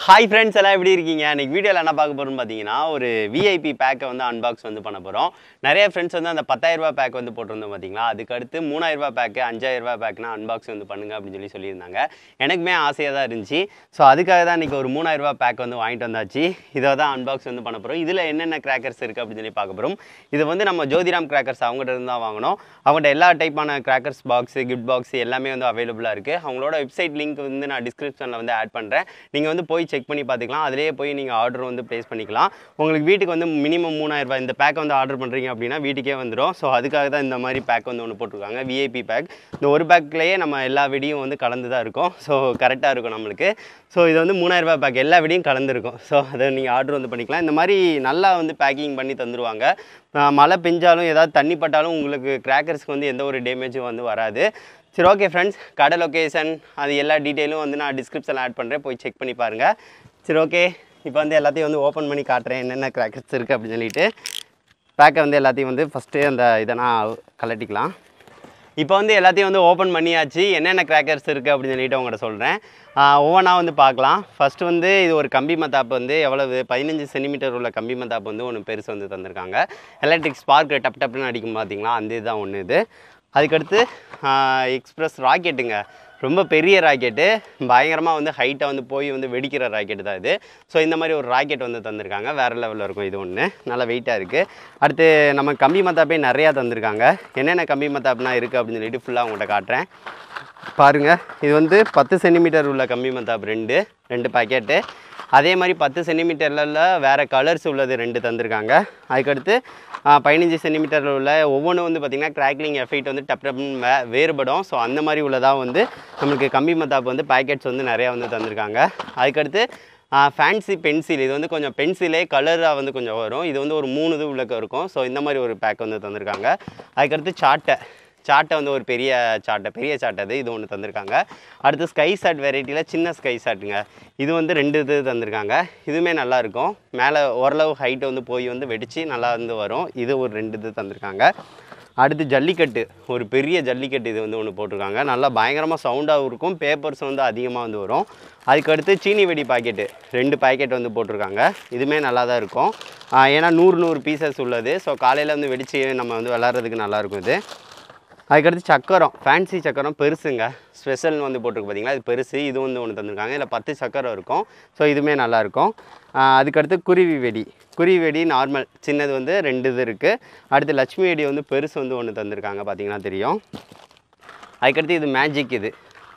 hi friends எல்லாம் எப்படி இருக்கீங்க இன்னைக்கு வீடியோவில் என்ன பார்க்க போகிறோம்னு பார்த்தீங்கன்னா ஒரு விஐபி பேக்கை வந்து அன்பாக்ஸ் வந்து பண்ண போகிறோம் நிறைய ஃப்ரெண்ட்ஸ் வந்து அந்த 10000 ரூபாய் பேக் வந்து போட்டிருந்தோம் பார்த்தீங்களா அதுக்கு அடுத்து 3000 ரூபாய் பேக்கு 5000 ரூபாய் பேக்னா அன்பாக்ஸ் வந்து பண்ணுங்க அப்படின்னு சொல்லி சொல்லியிருந்தாங்க எனக்குமே ஆசையாக தான் இருந்துச்சு ஸோ அதுக்காக தான் இன்றைக்கி ஒரு 3000 ரூபாய் பேக் வந்து வாங்கிட்டு வந்தாச்சு இதை தான் அன்பாக்ஸ் வந்து பண்ண போகிறோம் இதில் என்னென்ன கிராக்கர்ஸ் இருக்குது அப்படின்னு சொல்லி பார்க்க போகிறோம் இது வந்து நம்ம ஜோதிராம் கிராக்கர்ஸ் அவங்ககிட்ட இருந்து தான் வாங்கினோம் அவங்கள்ட்ட எல்லா டைப்பான கிராக்கர்ஸ் பாக்ஸ் கிஃப்ட் பாக்ஸ் எல்லாமே வந்து அவைலபிளாக இருக்குது அவங்களோட வெப்சைட் லிங்க் வந்து நான் டிஸ்கிரிப்ஷனில் வந்து ஆட் பண்ணுறேன் நீங்கள் வந்து போய் செக் பண்ணி பார்த்துக்கலாம் அதிலேயே போய் நீங்கள் ஆர்டர் வந்து ப்ளேஸ் பண்ணிக்கலாம் உங்களுக்கு வீட்டுக்கு வந்து மினிமம் மூணாயிரம் ரூபாய் இந்த பேக்கை வந்து ஆர்டர் பண்ணுறீங்க அப்படின்னா வீட்டுக்கே வந்துடும் ஸோ அதுக்காக தான் இந்த மாதிரி பேக் வந்து ஒன்று போட்டிருக்காங்க விஐபி பேக் இந்த ஒரு பேக்லேயே நம்ம எல்லா வெடியும் வந்து கலந்து தான் இருக்கும் ஸோ கரெக்டாக இருக்கும் நம்மளுக்கு ஸோ இது வந்து மூணாயிரம் ரூபாய் பேக் எல்லா வெடியும் கலந்துருக்கும் ஸோ அதை நீங்கள் ஆர்டர் வந்து பண்ணிக்கலாம் இந்த மாதிரி நல்லா வந்து பேக்கிங் பண்ணி தந்துருவாங்க ஆஹ் மழை பெஞ்சாலும் ஏதாவது தண்ணி பட்டாலும் உங்களுக்கு கிராக்கர்ஸ்க்கு வந்து எந்த ஒரு டேமேஜும் வந்து வராது சரி ஓகே ஃப்ரெண்ட்ஸ் கடை லொக்கேஷன் அது எல்லா டீட்டெயிலும் வந்து நான் டிஸ்கிரிப்ஷனில் ஆட் பண்ணுறேன் போய் செக் பண்ணி பாருங்கள் சரி ஓகே இப்போ வந்து எல்லாத்தையும் வந்து ஓப்பன் பண்ணி காட்டுறேன் என்னென்ன கிராக்கர்ஸ் இருக்குது அப்படின்னு சொல்லிட்டு பேக்கை வந்து எல்லாத்தையும் வந்து ஃபஸ்ட்டு அந்த இதை நான் கலட்டிக்கலாம் இப்போ வந்து எல்லாத்தையும் வந்து ஓப்பன் பண்ணியாச்சு என்னென்ன கிராக்கர்ஸ் இருக்குது அப்படின்னு சொல்லிட்டு உங்கள்கிட்ட சொல்கிறேன் ஒவ்வொன்றா வந்து பார்க்கலாம் ஃபஸ்ட்டு வந்து இது ஒரு கம்பி மத்தாப்பு வந்து எவ்வளவு பதினஞ்சு சென்டிமீட்டர் உள்ள கம்பி மத்தாப்பு வந்து ஒன்று பெருசு வந்து தந்திருக்காங்க எலக்ட்ரிக் ஸ்பார்க் டப் டப்னு அடிக்கும் பார்த்தீங்களா அந்த இதுதான் ஒன்று இது அதுக்கடுத்து எக்ஸ்பிரஸ் ராக்கெட்டுங்க ரொம்ப பெரிய ராக்கெட்டு பயங்கரமாக வந்து ஹைட்டாக வந்து போய் வந்து வெடிக்கிற ராக்கெட்டு தான் இது ஸோ இந்த மாதிரி ஒரு ராக்கெட் வந்து தந்திருக்காங்க வேறு லெவலில் இருக்கும் இது ஒன்று நல்லா வெயிட்டாக இருக்குது அடுத்து நம்ம கம்பி மத்தாப்பே நிறையா தந்திருக்காங்க என்னென்ன கம்பி மத்தாப்னா இருக்குது அப்படின்னு சொல்லிட்டு ஃபுல்லாக உங்கள்கிட்ட காட்டுறேன் பாருங்கள் இது வந்து பத்து சென்டிமீட்டர் உள்ள கம்பி மத்தாப் ரெண்டு ரெண்டு பாக்கெட்டு அதே மாதிரி பத்து சென்டிமீட்டரில் வேறு கலர்ஸ் உள்ளது ரெண்டு தந்திருக்காங்க அதுக்கடுத்து ஆ, பதினஞ்சு சென்டிமீட்டரில் உள்ள ஒவ்வொன்றும் வந்து பார்த்திங்கன்னா கிராக்லிங் எஃபெக்ட் வந்து டப் டப்னு வே வேறுபடும் ஸோ அந்த மாதிரி உள்ளதாக வந்து நம்மளுக்கு கம்பி மத்தாப்பு வந்து பேக்கெட்ஸ் வந்து நிறையா வந்து தந்திருக்காங்க அதுக்கடுத்து ஃபேன்சி பென்சில் இது வந்து கொஞ்சம் பென்சிலே கலராக வந்து கொஞ்சம் வரும் இது வந்து ஒரு மூணு இது உள்ளக்க இருக்கும் ஸோ இந்த மாதிரி ஒரு பேக் வந்து தந்திருக்காங்க அதுக்கடுத்து சாட்டை சாட்டை வந்து ஒரு பெரிய சாட்டை பெரிய சாட்டை அது இது ஒன்று தந்திருக்காங்க அடுத்து ஸ்கை சாட் வெரைட்டியில் சின்ன ஸ்கை சாட்டுங்க இது வந்து ரெண்டு இது தந்திருக்காங்க இதுவுமே நல்லா இருக்கும் மேலே ஓரளவு ஹைட்டை வந்து போய் வந்து வெடித்து நல்லா வந்து வரும் இது ஒரு ரெண்டு இது தந்திருக்காங்க அடுத்து ஜல்லிக்கட்டு ஒரு பெரிய ஜல்லிக்கட்டு இது வந்து ஒன்று போட்டிருக்காங்க நல்லா பயங்கரமாக சவுண்டாகவும் இருக்கும் பேப்பர்ஸ் வந்து அதிகமாக வந்து வரும் அதுக்கடுத்து சீனி வெடி பாக்கெட்டு ரெண்டு பாக்கெட் வந்து போட்டிருக்காங்க இதுவுமே நல்லா தான் இருக்கும் ஆஹ் ஏன்னா நூறு நூறு பீசஸ் உள்ளது ஸோ காலையில் வந்து வெடித்து நம்ம வந்து விளாட்றதுக்கு நல்லாயிருக்கும் இது அதுக்கடுத்து சக்கரம் ஃபேன்சி சக்கரம் பெருசுங்க ஸ்பெஷல்னு வந்து போட்டிருக்கு பார்த்தீங்களா இது பெருசு இது வந்து ஒன்று தந்திருக்காங்க இதில் பத்து சக்கரம் இருக்கும் ஸோ இதுவுமே நல்லாயிருக்கும் அதுக்கடுத்து குருவி வெடி குருவி வெடி நார்மல் சின்னது வந்து ரெண்டு இது இருக்குது அடுத்து லட்சுமி வெடி வந்து பெருசு வந்து ஒன்று தந்திருக்காங்க பார்த்தீங்கன்னா தெரியும் அதுக்கடுத்து இது மேஜிக் இது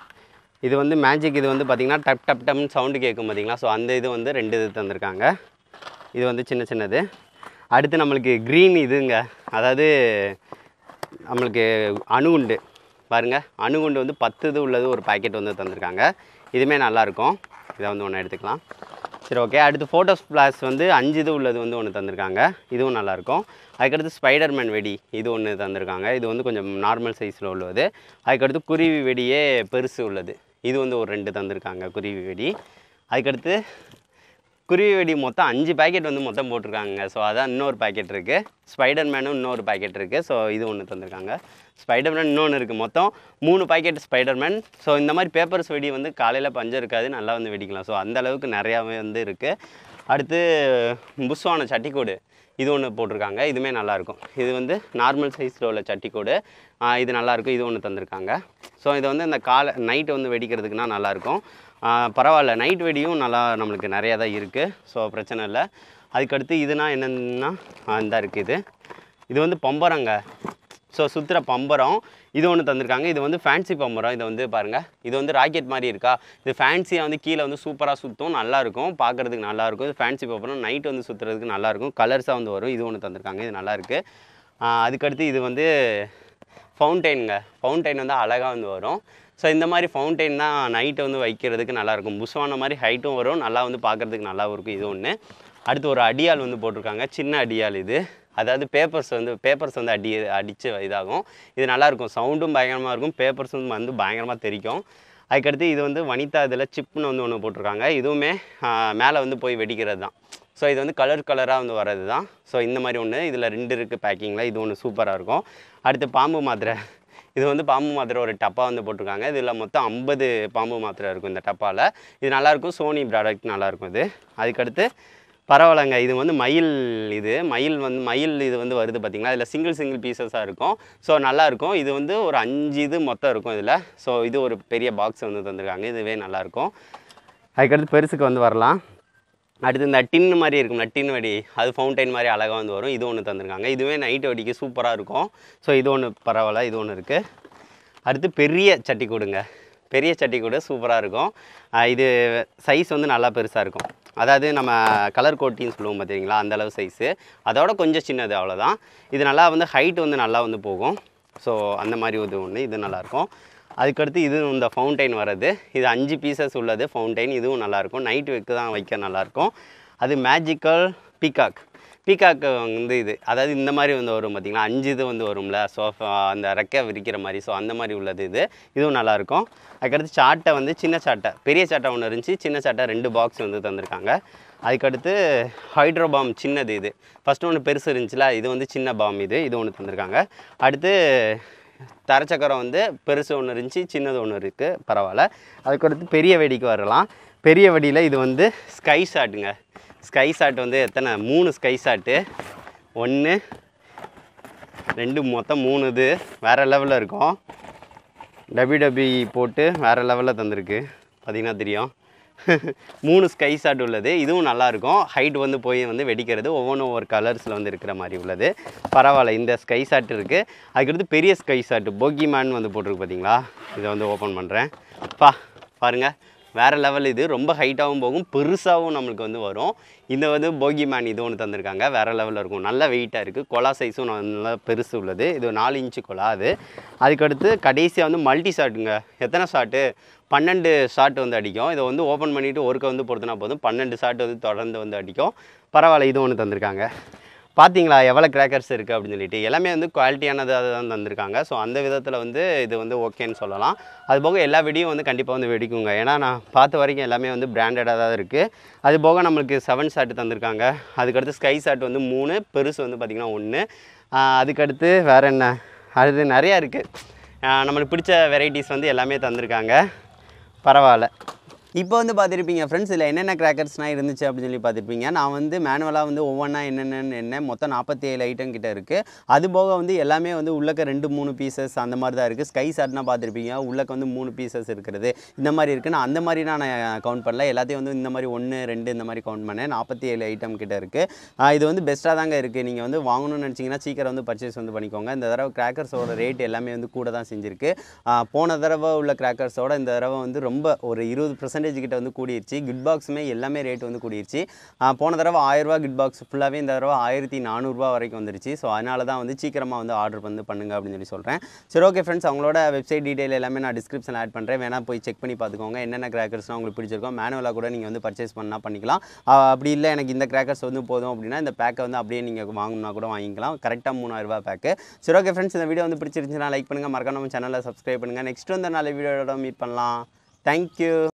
இது வந்து மேஜிக் இது வந்து பார்த்திங்கன்னா டப் டப் டப்னு சவுண்டு கேட்கும் பார்த்தீங்களா ஸோ அந்த இது வந்து ரெண்டு இது தந்திருக்காங்க இது வந்து சின்ன சின்னது அடுத்து நம்மளுக்கு க்ரீன் இதுங்க அதாவது நம்மளுக்கு அணுகுண்டு பாருங்கள் அணுகுண்டு வந்து பத்து இது உள்ளது ஒரு பாக்கெட் வந்து தந்திருக்காங்க இதுவுமே நல்லாயிருக்கும் இதை வந்து ஒன்று எடுத்துக்கலாம் சரி ஓகே அடுத்து ஃபோட்டோஸ் ஃப்ளாஷ் வந்து அஞ்சு இது உள்ளது வந்து ஒன்று தந்திருக்காங்க இதுவும் நல்லாயிருக்கும் அதுக்கடுத்து ஸ்பைடர்மேன் வெடி இது ஒன்று தந்திருக்காங்க இது வந்து கொஞ்சம் நார்மல் சைஸில் உள்ளது அதுக்கடுத்து குருவி வெடியே பெருசு உள்ளது இது வந்து ஒரு ரெண்டு தந்திருக்காங்க குருவி வெடி அதுக்கடுத்து குருவி வெடி மொத்தம் அஞ்சு பாக்கெட் வந்து மொத்தம் போட்டிருக்காங்க ஸோ அதான் இன்னொரு பாக்கெட் இருக்குது ஸ்பைடர்மேனும் இன்னொரு பாக்கெட் இருக்குது ஸோ இது ஒன்று தந்திருக்காங்க ஸ்பைடர்மேன் இன்னொன்று இருக்குது மொத்தம் மூணு பாக்கெட் ஸ்பைடர்மேன் ஸோ இந்த மாதிரி பேப்பர்ஸ் வெடி வந்து காலையில் பஞ்சம் இருக்காது நல்லா வந்து வெடிக்கலாம் ஸோ அந்த அளவுக்கு நிறையாவே வந்து இருக்குது அடுத்து புஷ்வான சட்டிக்கோடு இது ஒன்று போட்டிருக்காங்க இதுவுமே நல்லாயிருக்கும் இது வந்து நார்மல் சைஸில் உள்ள சட்டிக்கோடு ஆஹ் இது நல்லாயிருக்கும் இது ஒன்று தந்திருக்காங்க ஸோ இது வந்து இந்த காலை நைட்டு வந்து வெடிக்கிறதுக்குனா நல்லாயிருக்கும் ஆஹ் பரவாயில்ல நைட் வெடியும் நல்லா நம்மளுக்கு நிறையா தான் இருக்குது ஸோ பிரச்சனை இல்லை அதுக்கடுத்து இதுனா என்னென்னா இந்த இருக்குது இது இது வந்து பம்பரங்க ஸோ சுற்றுற பம்பரம் இது ஒன்று தந்திருக்காங்க இது வந்து ஃபேன்சி பம்பரம் இதை வந்து பாருங்கள் இது வந்து ராக்கெட் மாதிரி இருக்கா இது ஃபேன்சியாக வந்து கீழே வந்து சூப்பராக சுற்றும் நல்லாயிருக்கும் பார்க்குறதுக்கு நல்லாயிருக்கும் இது ஃபேன்சி பம்பரம் நைட் வந்து சுற்றுறதுக்கு நல்லாயிருக்கும் கலர்ஸாக வந்து வரும் இது ஒன்று தந்திருக்காங்க இது நல்லாயிருக்கு அதுக்கடுத்து இது வந்து ஃபவுண்டைனுங்க ஃபவுண்டைன் வந்து அழகாக வந்து வரும் ஸோ இந்த மாதிரி ஃபவுண்டைன் தான் நைட்டை வந்து வைக்கிறதுக்கு நல்லாயிருக்கும் புஷ்வான மாதிரி ஹைட்டும் வரும் நல்லா வந்து பார்க்குறதுக்கு நல்லாவும் இருக்கும் இது ஒன்று அடுத்து ஒரு அடியால் வந்து போட்டிருக்காங்க சின்ன அடியால் இது அதாவது பேப்பர்ஸ் வந்து பேப்பர்ஸ் வந்து அடி அடித்து இதாகும் இது நல்லாயிருக்கும் சவுண்டும் பயங்கரமாக இருக்கும் பேப்பர்ஸும் வந்து பயங்கரமாக தெரிக்கும் அதுக்கடுத்து இது வந்து வனிதா இதில் சிப்னு வந்து ஒன்று போட்டிருக்காங்க இதுவுமே மேலே வந்து போய் வெடிக்கிறது தான் ஸோ இது வந்து கலர் கலராக வந்து வர்றது தான் ஸோ இந்த மாதிரி ஒன்று இதில் ரெண்டு இருக்குது பேக்கிங்கில் இது ஒன்று சூப்பராக இருக்கும் அடுத்து பாம்பு மாத்திரை இது வந்து பாம்பு மாத்திரை ஒரு டப்பா வந்து போட்டிருக்காங்க இதில் மொத்தம் ஐம்பது பாம்பு மாத்திரை இருக்கும் இந்த டப்பாவில் இது நல்லாயிருக்கும் சோனி ப்ராடக்ட் நல்லாயிருக்கும் இது அதுக்கடுத்து பரவாயில்லைங்க இது வந்து மயில் இது மயில் வந்து மயில் இது வந்து வருது பார்த்தீங்களா இதில் சிங்கிள் சிங்கிள் பீசஸாக இருக்கும் ஸோ நல்லாயிருக்கும் இது வந்து ஒரு அஞ்சு இது மொத்தம் இருக்கும் இதில் ஸோ இது ஒரு பெரிய பாக்ஸ் வந்து தந்திருக்காங்க இதுவே நல்லாயிருக்கும் அதுக்கடுத்து பெருசுக்கு வந்து வரலாம் அடுத்து இந்த டின்னு மாதிரி இருக்கும்ல டின் வெடி அது ஃபவுண்டைன் மாதிரி அழகாக வந்து வரும் இது ஒன்று தந்திருக்காங்க இதுவே நைட் வெடிக்கு சூப்பராக இருக்கும் ஸோ இது ஒன்று பரவாயில்ல இது ஒன்று இருக்குது அடுத்து பெரிய சட்டி கூடுங்க பெரிய சட்டி கூடு சூப்பராக இருக்கும் ஆஹ் இது சைஸ் வந்து நல்லா பெருசாக இருக்கும் அதாவது நம்ம கலர் கோட்டின்னு சொல்லுவோம் பார்த்தீங்களா அந்த அளவு சைஸு அதோட கொஞ்சம் சின்னது அவ்வளோதான் இது நல்லா வந்து ஹைட் வந்து நல்லா வந்து போகும் ஸோ அந்த மாதிரி இது ஒன்று இது நல்லாயிருக்கும் அதுக்கடுத்து இது இந்த ஃபவுண்டைன் வர்றது இது அஞ்சு பீசஸ் உள்ளது ஃபவுண்டைன் இதுவும் நல்லாயிருக்கும் நைட் வைக்க தான் வைக்க நல்லாயிருக்கும் அது மேஜிக்கல் பீகாக் பீகாக் வந்து இது அதாவது இந்த மாதிரி வந்து வரும் பார்த்தீங்களா அஞ்சு இது வந்து வரும்ல சோஃபா அந்த ரெக்கை விரிக்கிற மாதிரி ஸோ அந்த மாதிரி உள்ளது இது இதுவும் நல்லாயிருக்கும் அதுக்கடுத்து சாட்டை வந்து சின்ன சாட்டை பெரிய சாட்டை ஒன்று இருந்துச்சு சின்ன சாட்டை ரெண்டு பாக்ஸ் வந்து தந்திருக்காங்க அதுக்கடுத்து ஹைட்ரோ பாம் சின்னது இது ஃபஸ்ட்டு ஒன்று பெருசு இருந்துச்சுல இது வந்து சின்ன பாம் இது இது ஒன்று தந்திருக்காங்க அடுத்து தரச்சக்கரம் வந்து பெருசு ஒன்று இருந்துச்சு சின்னது ஒன்று இருக்குது பரவாயில்ல அதுக்கடுத்து பெரிய வெடிக்கு வரலாம் பெரிய வெடியில் இது வந்து ஸ்கை ஷாட்டுங்க ஸ்கை ஷாட் வந்து எத்தனை மூணு ஸ்கை ஷாட்டு ஒன்று ரெண்டு மொத்தம் மூணு இது வேறு லெவலில் இருக்கும் டபிள்யூ போட்டு வேறு லெவலில் தந்திருக்கு பார்த்தீங்கன்னா தெரியும் மூணு ஸ்கை ஷாட் உள்ளது இதுவும் நல்லா இருக்கும் ஹைட் வந்து போய் வந்து வெடிக்கிறது ஒவ்வொன்றும் ஒவ்வொரு கலர்ஸில் வந்து இருக்கிற மாதிரி உள்ளது பரவாயில்ல இந்த ஸ்கை ஷாட் இருக்குது அதுக்கடுத்து பெரிய ஸ்கை ஷாட் போகி மேன் வந்து போட்டிருக்கு பார்த்தீங்களா இதை வந்து ஓப்பன் பண்ணுறேன் பா பாருங்கள் வேறு லெவல் இது ரொம்ப ஹைட்டாகவும் போகும் பெருசாகவும் நம்மளுக்கு வந்து வரும் இந்த வந்து போகி மேன் இது ஒன்று தந்திருக்காங்க வேறு லெவலில் இருக்கும் நல்ல வெயிட்டாக இருக்குது கொலா சைஸும் நல்லா பெருசு உள்ளது இது நாலு இன்ச்சு கொலா அது அதுக்கடுத்து கடைசியாக வந்து மல்டி ஷாட்டுங்க எத்தனை ஷாட்டு பன்னெண்டு ஷாட் வந்து அடிக்கும் இதை வந்து ஓப்பன் பண்ணிவிட்டு ஒருக்க வந்து பொறுத்துனா போதும் பன்னெண்டு ஷாட் வந்து தொடர்ந்து வந்து அடிக்கும் பரவாயில்ல இது ஒன்று தந்திருக்காங்க பார்த்தீங்களா எவ்வளோ கிராக்கர்ஸ் இருக்குது அப்படின்னு சொல்லிட்டு எல்லாமே வந்து குவாலிட்டியானதாக தான் தந்திருக்காங்க ஸோ அந்த விதத்தில் வந்து இது வந்து ஓகேன்னு சொல்லலாம் அது போக எல்லா வெடியும் வந்து கண்டிப்பாக வந்து வெடிக்குங்க ஏன்னா நான் பார்த்த வரைக்கும் எல்லாமே வந்து பிராண்டடாக தான் இருக்குது அது போக நம்மளுக்கு செவன் ஷாட் தந்திருக்காங்க அதுக்கடுத்து ஸ்கை ஷாட் வந்து மூணு பெருசு வந்து பார்த்திங்கன்னா ஒன்று அதுக்கடுத்து வேறு என்ன அது நிறையா இருக்குது நம்மளுக்கு பிடிச்ச வெரைட்டிஸ் வந்து எல்லாமே தந்திருக்காங்க பரவாயில்ல இப்போ வந்து பார்த்துருப்பீங்க ஃப்ரெண்ட்ஸ் இதில் என்னென்ன கிராக்கர்ஸ்லாம் இருந்துச்சு அப்படின்னு சொல்லி பார்த்துருப்பீங்க நான் வந்து மேனுவலாக வந்து ஒவ்வொன்றா என்னென்னு என்ன மொத்தம் நாற்பத்தி ஏழு ஐட்டம் கிட்ட இருக்குது அது போக வந்து எல்லாமே வந்து உள்ளக்க ரெண்டு மூணு பீசஸ் அந்த மாதிரி தான் இருக்குது ஸ்கை ஷாட்னா பார்த்துருப்பீங்க உள்ளக்க வந்து மூணு பீசஸ் இருக்கிறது இந்த மாதிரி இருக்குது நான் அந்த மாதிரி நான் கவுண்ட் பண்ணல எல்லாத்தையும் வந்து இந்த மாதிரி ஒன்று ரெண்டு இந்த மாதிரி கவுண்ட் பண்ணேன் நாற்பத்தி ஏழு ஐட்டம் கிட்ட இருக்குது இது வந்து பெஸ்ட்டாக தாங்க இருக்குது நீங்கள் வந்து வாங்கணும்னு நினச்சிங்கன்னா சீக்கிரம் வந்து பர்ச்சேஸ் வந்து பண்ணிக்கோங்க இந்த தடவை கிராக்கர்ஸோட ரேட் எல்லாமே வந்து கூட தான் செஞ்சுருக்கு ஆ, போன தடவை உள்ள கிராக்கர்ஸோட இந்த தடவை வந்து ரொம்ப ஒரு இருபது பர்சன்டேஜ் கிட்ட வந்து கூடிருச்சு கிட் பாக்ஸுமே எல்லாமே ரேட் வந்து கூடிருச்சு ஆ, போன தடவை ஆயிரரூபா கிட் பாக்ஸ் ஃபுல்லாகவே இந்த தடவை ஆயிரத்தி நானூறுரூவா வரைக்கும் வந்துருச்சு ஸோ அதனால தான் வந்து சீக்கிரமாக வந்து ஆர்டர் வந்து பண்ணுங்க அப்படின்னு சொல்லி சொல்கிறேன் சரி ஓகே ஃப்ரெண்ட்ஸ் அவங்களோட வெப்சைட் டீடைல் எல்லாமே நான் டிஸ்கிரிப்ஷனில் ஆட் பண்ணுறேன் வேணா போய் செக் பண்ணி பார்த்துக்கோங்க என்னென்ன கிராக்கர்ஸ்லாம் உங்களுக்கு பிடிச்சிருக்கோம் மேனுவலாக கூட நீங்கள் வந்து பர்ச்சேஸ் பண்ணால் பண்ணிக்கலாம் ஆ, அப்படி இல்லை எனக்கு இந்த கிராக்கர்ஸ் வந்து போதும் அப்படின்னா இந்த பேக்கை வந்து அப்படியே நீங்கள் வாங்கணும்னா கூட வாங்கிக்கலாம் கரெக்டாக மூணாயிரரூபா பேக்கு சரி ஓகே ஃப்ரெண்ட்ஸ் இந்த வீடியோ வந்து பிடிச்சிருந்துச்சுன்னா லைக் பண்ணுங்கள் மறக்காம நம்ம சேனலை சப்ஸ்கிரைப் பண்ணுங்கள் நெக்ஸ்ட் வந்து நல்ல வீடியோட மீட் பண்ணலாம் தேங்க்யூ